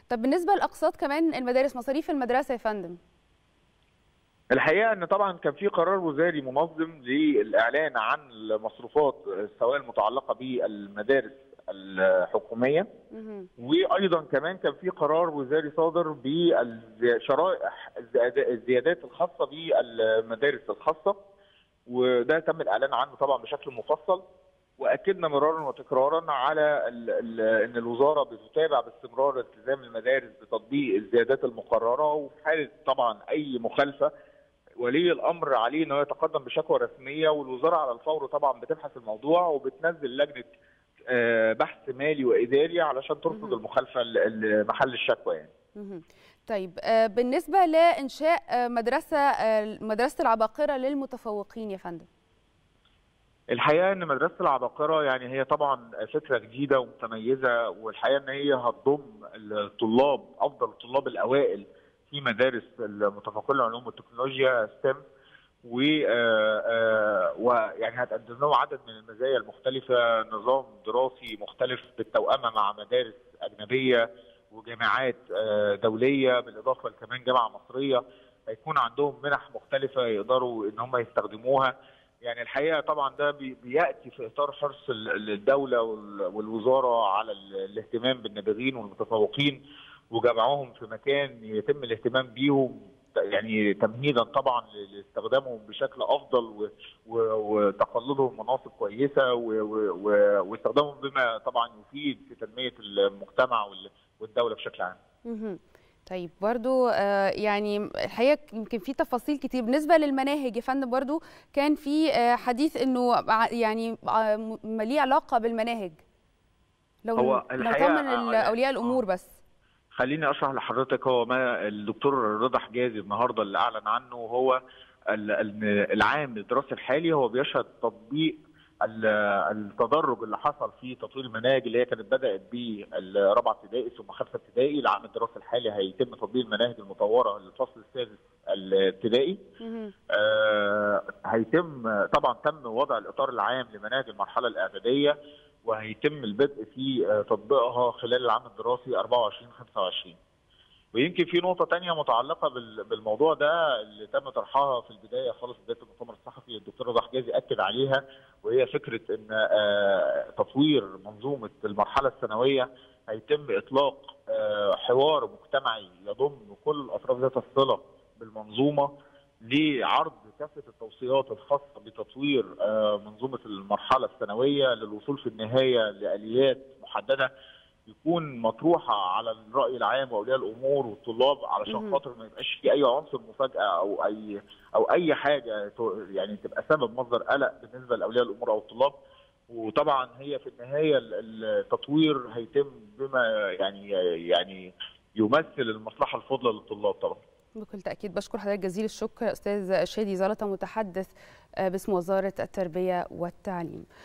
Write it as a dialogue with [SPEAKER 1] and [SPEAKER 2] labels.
[SPEAKER 1] طب بالنسبه لاقساط كمان المدارس مصاريف المدرسه يا فندم
[SPEAKER 2] الحقيقه ان طبعا كان في قرار وزاري منظم للاعلان عن المصروفات سواء المتعلقه بالمدارس الحكوميه وايضا كمان كان في قرار وزاري صادر بالشرائح الزيادات الخاصه بالمدارس الخاصه وده تم الاعلان عنه طبعا بشكل مفصل واكدنا مرارا وتكرارا على ال ال ان الوزاره بتتابع باستمرار التزام المدارس بتطبيق الزيادات المقرره وفي حاله طبعا اي مخالفه ولي الامر عليه انه يتقدم بشكوى رسميه والوزاره على الفور طبعا بتبحث الموضوع وبتنزل لجنه بحث مالي واداري علشان ترفض المخالفه لمحل الشكوى يعني.
[SPEAKER 1] طيب بالنسبه لانشاء مدرسه مدرسه العباقره للمتفوقين يا فندم.
[SPEAKER 2] الحقيقه ان مدرسه العباقره يعني هي طبعا فكره جديده ومتميزه والحقيقه ان هي هتضم الطلاب افضل الطلاب الاوائل في مدارس المتفوقين العلوم والتكنولوجيا ستيم و ويعني هتقدم لهم عدد من المزايا المختلفه نظام دراسي مختلف بالتوأمه مع مدارس اجنبيه وجامعات دوليه بالاضافه كمان جامعه مصريه هيكون عندهم منح مختلفه يقدروا ان هم يستخدموها يعني الحقيقه طبعا ده بياتي في اطار حرص الدوله والوزاره على الاهتمام بالنابغين والمتفوقين وجمعهم في مكان يتم الاهتمام بيهم يعني تمهيدا طبعا لاستخدامهم بشكل افضل وتقلدهم مناصب كويسه واستخدامهم بما طبعا يفيد في تنميه المجتمع والدوله بشكل عام.
[SPEAKER 1] طيب برضو آه يعني الحقيقه يمكن في تفاصيل كتير بالنسبه للمناهج يا فندم برضو كان في آه حديث انه يعني آه ليه علاقه بالمناهج لو
[SPEAKER 2] هو
[SPEAKER 1] نطمن اولياء الامور بس
[SPEAKER 2] خليني اشرح لحضرتك هو ما الدكتور رضا حجازي النهارده اللي اعلن عنه هو العام الدراسي الحالي هو بيشهد تطبيق التدرج اللي حصل في تطوير المناهج اللي هي كانت بدات بالرابعه ابتدائي ثم خمسه ابتدائي العام الدراسي الحالي هيتم تطبيق المناهج المطوره للفصل السادس الابتدائي آه هيتم طبعا تم وضع الاطار العام لمناهج المرحله الاعداديه وهيتم البدء في تطبيقها خلال العام الدراسي 24 25 ويمكن في نقطة تانية متعلقة بالموضوع ده اللي تم طرحها في البداية خالص بداية المؤتمر الصحفي الدكتور رضا حجازي أكد عليها وهي فكرة إن تطوير منظومة المرحلة الثانوية هيتم إطلاق حوار مجتمعي يضم كل الأطراف ذات الصلة بالمنظومة لعرض كافة التوصيات الخاصة بتطوير منظومة المرحلة الثانوية للوصول في النهاية لآليات محددة يكون مطروحه على الراي العام واولياء الامور والطلاب علشان خاطر ما يبقاش في اي عنصر مفاجاه او اي او اي حاجه يعني تبقى سبب مصدر قلق بالنسبه لاولياء الامور او الطلاب وطبعا هي في النهايه التطوير هيتم بما يعني يعني يمثل المصلحه الفضلى للطلاب طبعا.
[SPEAKER 1] بكل تاكيد بشكر حضرتك جزيل الشكر استاذ شادي زلطه متحدث باسم وزاره التربيه والتعليم.